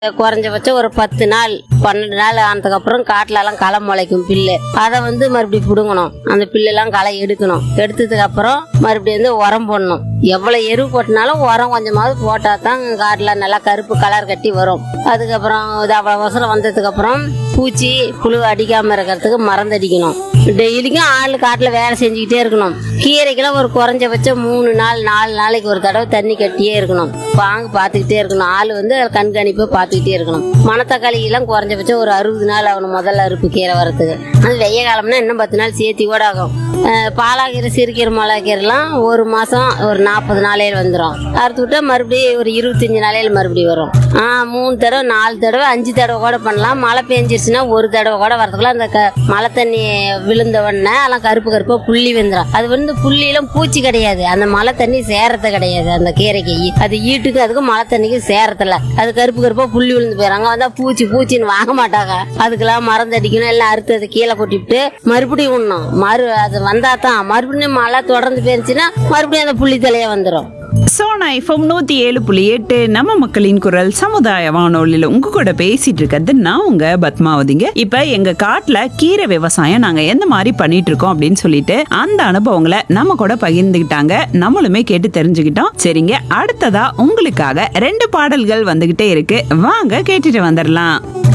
குறைஞ்சபட்சம் ஒரு பத்து நாள் பன்னெண்டு நாள் ஆனதுக்கு அப்புறம் காட்டுல எல்லாம் களை முளைக்கும் பில்லு அதை வந்து மறுபடியும் பிடுங்கணும் அந்த பில்லெல்லாம் களை எடுக்கணும் எடுத்ததுக்கு அப்புறம் மறுபடியும் வந்து உரம் போடணும் எவ்வளவு எரு போட்டினாலும் உரம் கொஞ்சமாவது போட்டா தான் காட்டுல நல்லா கருப்பு கலர் கட்டி வரும் அதுக்கப்புறம் இது அவ்வளவு அவசரம் வந்ததுக்கு அப்புறம் பூச்சி புழு அடிக்காம இருக்கிறதுக்கு மருந்து அடிக்கணும் டெய்லிக்கும் ஆள் காட்டுல வேலை செஞ்சுக்கிட்டே இருக்கணும் கீரைக்கெல்லாம் ஒரு குறைஞ்சபட்சம் மூணு நாள் நாலு நாளைக்கு ஒரு தடவை தண்ணி கட்டியே இருக்கணும் பாங்கு பார்த்துக்கிட்டே இருக்கணும் ஆள் வந்து கண்காணிப்பு பார்த்துக்கிட்டே இருக்கணும் மணத்தக்காளி எல்லாம் குறைஞ்சபட்சம் ஒரு அறுபது நாள் ஆகணும் முதல்ல அறுப்பு கீரை வரத்துக்கு அது வெய்ய காலம்னா இன்னும் பத்து நாள் சேர்த்தி கூட ஆகும் அஹ் பாலாக்கீரை சிறுகீரை மிளகாக்கீரைலாம் ஒரு மாசம் ஒரு நாற்பது நாளையில வந்துடும் அறுத்து விட்டா மறுபடியும் ஒரு இருபத்தஞ்சு நாளையில மறுபடியும் வரும் ஆ மூணு தடவை நாலு தடவை அஞ்சு தடவை கூட பண்ணலாம் மழை பெஞ்சிருச்சுன்னா ஒரு தடவை கூட வரதுக்குள்ள அந்த க- மழை தண்ணி விழுந்த உடனே எல்லாம் கருப்பு கருப்பா புள்ளி வந்துடும் அது வந்து புள்ளியெல்லாம் பூச்சி கிடையாது அந்த மழை தண்ணி சேரது கிடையாது அந்த கீரைக்கு அது ஈட்டுக்கு அதுக்கும் மழை தண்ணிக்கு சேரத்துல அது கருப்பு கருப்பா புள்ளி விழுந்து போயிடும் வந்தா பூச்சி பூச்சின்னு வாங்க மாட்டாங்க அதுக்கெல்லாம் மருந்து அடிக்கணும் எல்லாம் அறுத்து அதை கீழே கொட்டிவிட்டு மறுபடியும் உண்ணணும் மறு அது வந்தா தான் மறுபடியும் மழை தொடர்ந்து பெஞ்சுன்னா மறுபடியும் அந்த புள்ளி தலையே வந்துடும் சோனா எஃப்எம் நூத்தி ஏழு புள்ளி எட்டு நம்ம மக்களின் குரல் சமுதாய வானொலியில உங்க கூட பேசிட்டு இருக்கிறது நான் உங்க பத்மாவதிங்க இப்ப எங்க காட்டுல கீரை விவசாயம் நாங்க எந்த மாதிரி பண்ணிட்டு இருக்கோம் அப்படின்னு சொல்லிட்டு அந்த அனுபவங்களை நம்ம கூட பகிர்ந்துகிட்டாங்க நம்மளுமே கேட்டு தெரிஞ்சுக்கிட்டோம் சரிங்க அடுத்ததா உங்களுக்காக ரெண்டு பாடல்கள் வந்துகிட்டே இருக்கு வாங்க கேட்டுட்டு வந்துடலாம்